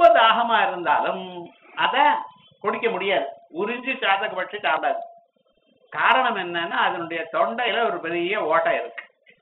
தாகமா இருந்தாலும் அத குடிக்க முடியாது உறிஞ்சி சாதக பட்சி சாப்பிடாது காரணம் என்னன்னா அதனுடைய தொண்டையில ஒரு பெரிய ஓட்டை இருக்கு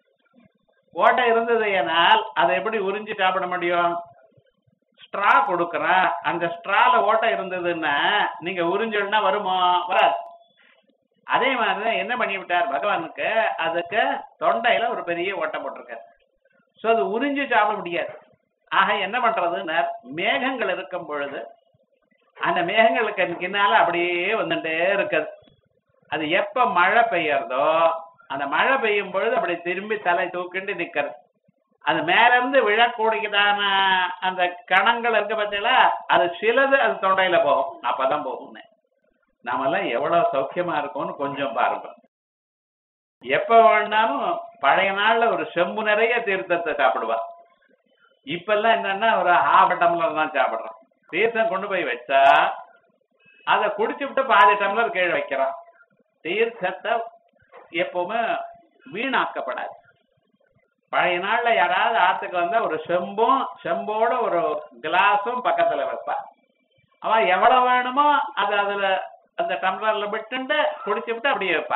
ஓட்டை இருந்தது ஏனால் அதை எப்படி உறிஞ்சி சாப்பிட முடியும் ஸ்ட்ரா கொடுக்கறேன் அந்த ஸ்ட்ரால ஓட்டை இருந்ததுன்னா நீங்க உறிஞ்சல்னா வருமா வராது அதே மாதிரிதான் என்ன பண்ணி விட்டார் பகவானுக்கு அதுக்கு தொண்டையில ஒரு பெரிய ஓட்டை போட்டிருக்காரு சோ அது உறிஞ்சி சாப்பிட முடியாது ஆக என்ன பண்றதுன்னா மேகங்கள் இருக்கும் பொழுது அந்த மேகங்களுக்கு பின்னால அப்படியே வந்துட்டே இருக்குது அது எப்ப மழை பெய்யறதோ அந்த மழை பெய்யும் பொழுது அப்படி திரும்பி தலை தூக்கிட்டு நிக்கிறது அது மேல இருந்து விழக்கூடியதான அந்த கணங்கள் இருக்கு பார்த்தீங்களா அது சிலது அது தொண்டையில போகும் அப்பதான் போகும்னு நாமெல்லாம் எவ்வளவு சௌக்கியமா இருக்கோம்னு கொஞ்சம் பாருங்க எப்ப வேணாலும் பழைய நாள்ல ஒரு செம்பு நிறைய தீர்த்தத்தை சாப்பிடுவா இப்பெல்லாம் என்னன்னா ஒரு ஹாஃப் டம்ளர் தான் சாப்பிடுறோம் தீர்த்தம் கொண்டு போய் வச்சா அதை குடிச்சு விட்டு பாதி டம்ளர் கீழே வைக்கிறான் தீர்த்தத்தை எப்பவுமே வீணாக்கப்படாது பழைய நாள்ல யாராவது ஆத்துக்கு வந்தா ஒரு செம்பும் செம்போட ஒரு கிளாஸும் பக்கத்துல வைப்பா அவ எவ்வளவு வேணுமோ அது அதுல அந்த டம்ளர்ல விட்டுண்டு குடிச்சு விட்டு அப்படியே வைப்பா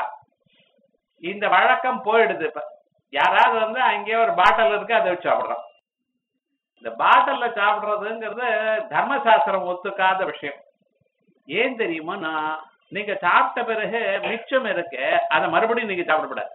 இந்த வழக்கம் போயிடுது இப்ப யாராவது வந்து அங்கேயே ஒரு பாட்டில் இருக்கு அதை வச்சு சாப்பிடுறோம் இந்த பாட்டில்ல சாப்பிடுறதுங்கிறது தர்மசாஸ்திரம் ஒத்துக்காத விஷயம் ஏன் தெரியுமா நான் நீங்க சாப்பிட்ட பிறகு மிச்சம் இருக்கு அதை மறுபடியும் நீங்க சாப்பிடக்கூடாது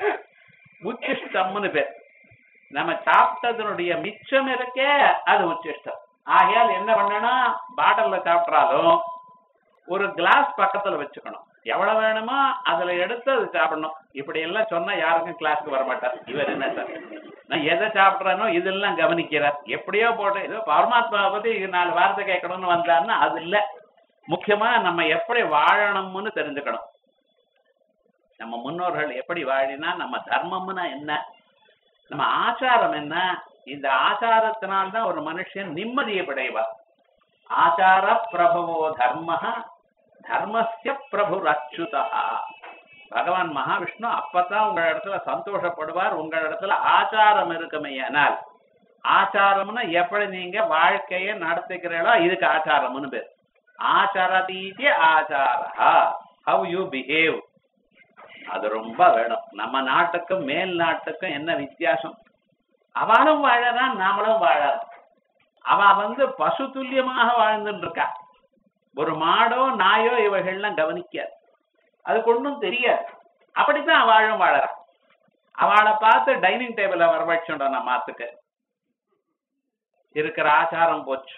உச்சிஷ்டம்னு பேர் நம்ம சாப்பிட்டதனுடைய மிச்சம் இருக்கே அது உச்சிஷ்டம் ஆகையால் என்ன பண்ணணும் பாட்டில்ல சாப்பிட்டாலும் ஒரு கிளாஸ் பக்கத்துல வச்சுக்கணும் எவ்வளவு வேணுமோ அதுல எடுத்து அது சாப்பிடணும் இப்படி எல்லாம் சொன்னா யாருக்கும் கிளாஸ்க்கு வர மாட்டார் இவர் என்ன சார் நான் எதை சாப்பிட்றானோ இதெல்லாம் கவனிக்கிறார் எப்படியோ போட்டு ஏதோ பரமாத்மாவை பத்தி நாலு வார்த்தை கேட்கணும்னு வந்தாருன்னா அது இல்ல முக்கியமா நம்ம எப்படி வாழணும்னு தெரிஞ்சுக்கணும் நம்ம முன்னோர்கள் எப்படி வாழினா நம்ம தர்மம்னா என்ன நம்ம ஆச்சாரம் என்ன இந்த ஆச்சாரத்தினால்தான் ஒரு மனுஷன் நிம்மதியை படைவார் ஆச்சார பிரபவோ தர்ம தர்மஸ்ய பிரபு அச்சுதா பகவான் மகாவிஷ்ணு அப்பதான் உங்க இடத்துல சந்தோஷப்படுவார் உங்க இடத்துல ஆச்சாரம் இருக்குமையானால் ஆச்சாரம்னா எப்படி நீங்க வாழ்க்கையை நடத்துகிறீங்களோ இதுக்கு ஆச்சாரம்னு பேர் ஆச்சாரதீதி ஆச்சாரா ஹவ் யூ பிஹேவ் அது ரொம்ப வேணும் நம்ம நாட்டுக்கும் மேல் நாட்டுக்கும் என்ன வித்தியாசம் அவளும் வாழறான் நாமளும் வாழறோம் அவ வந்து பசு துல்லியமாக வாழ்ந்துட்டு இருக்கா ஒரு மாடோ நாயோ இவைகள்லாம் கவனிக்காது அதுக்கு ஒன்றும் தெரியாது அப்படித்தான் அவளும் வாழறான் அவளை பார்த்து டைனிங் டேபிள வரவழைச்சோம் நம்ம மாத்துக்கு இருக்கிற ஆச்சாரம் போச்சு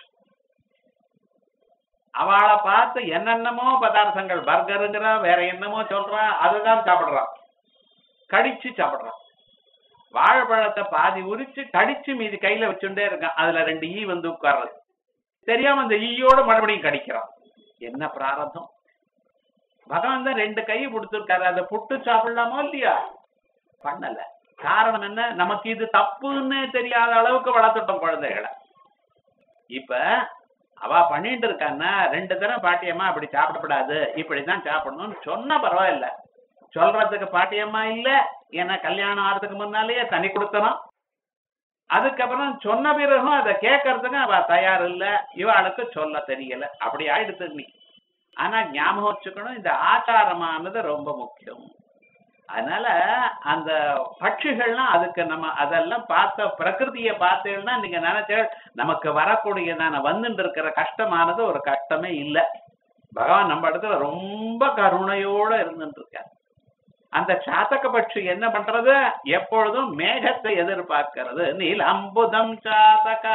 அவளை பார்த்து என்னென்னமோ பதார்த்தங்கள் பர்கருங்கிறா வேற என்னமோ சொல்றா அதுதான் சாப்பிடுறான் கடிச்சு சாப்பிடுறான் வாழைப்பழத்தை பாதி உரிச்சு கடிச்சு மீதி கையில வச்சுட்டே இருக்கான் அதுல ரெண்டு ஈ வந்து உட்கார்றது தெரியாம அந்த ஈயோட மறுபடியும் கடிக்கிறான் என்ன பிராரதம் பகவான் தான் ரெண்டு கை கொடுத்துருக்காரு அதை புட்டு சாப்பிடலாமோ இல்லையா பண்ணல காரணம் என்ன நமக்கு இது தப்புன்னு தெரியாத அளவுக்கு வளர்த்துட்டோம் குழந்தைகளை இப்ப அவ பண்ணிட்டு இருக்கான்னா ரெண்டு தரம் பாட்டியம்மா அப்படி சாப்பிடக்கூடாது இப்படிதான் சாப்பிடணும்னு சொன்னா பரவாயில்ல சொல்றதுக்கு பாட்டியம்மா இல்ல ஏன்னா கல்யாணம் ஆறதுக்கு முன்னாலேயே தனி கொடுத்தனும் அதுக்கப்புறம் சொன்ன பிறகும் அதை கேட்கறதுக்கு அவ தயார் இல்ல இவாளுக்கு சொல்ல தெரியல அப்படி ஆயிடுத்து நீ ஆனா ஞாபகம் வச்சுக்கணும் இந்த ஆச்சாரமானது ரொம்ப முக்கியம் அதனால அந்த பட்சிகள்லாம் அதுக்கு நம்ம அதெல்லாம் பார்த்த பிரகிருதியை பார்த்தீங்கன்னா நீங்க நினைச்ச நமக்கு வரக்கூடியதான வந்துட்டு இருக்கிற கஷ்டமானது ஒரு கஷ்டமே இல்லை பகவான் நம்ம இடத்துல ரொம்ப கருணையோட இருந்துட்டு இருக்கார் அந்த சாத்தக பட்சி என்ன பண்றது எப்பொழுதும் மேகத்தை எதிர்பார்க்கிறது நீல் அம்புதம் சாதகா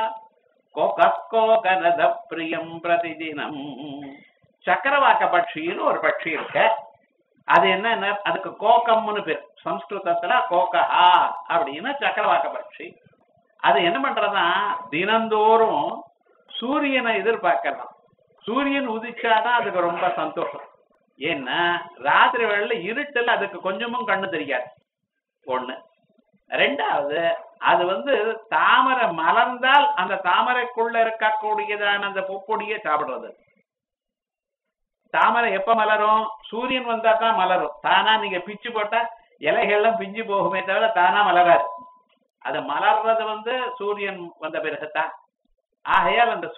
கோகனத பிரியம் பிரதிதினம் சக்கரவாக்க பட்சின்னு ஒரு பட்சி இருக்கு அது என்ன அதுக்கு கோகம்னு பேர் சம்ஸ்கிருதத்துல கோகஹா அப்படின்னு சக்கரவாக்க பட்சி அது என்ன பண்றதுன்னா தினந்தோறும் சூரியனை எதிர்பார்க்கலாம் சூரியன் உதிச்சாதான் அதுக்கு ரொம்ப சந்தோஷம் ஏன்னா ராத்திரி வேளையில இருட்டில் அதுக்கு கொஞ்சமும் கண்ணு தெரியாது ஒண்ணு ரெண்டாவது அது வந்து தாமரை மலர்ந்தால் அந்த தாமரைக்குள்ள இருக்கக்கூடியதான அந்த பூப்பொடியை சாப்பிடுறது தாமரை எப்ப மலரும் சூரியன் வந்தா தான் மலரும் தானா நீங்க பிச்சு போட்டா இலைகள்லாம் பிஞ்சு போகுமே தவிர தானா மலராது அது மலர்றது வந்து சூரியன் வந்த பிறகுதான் ஆகையால் அந்த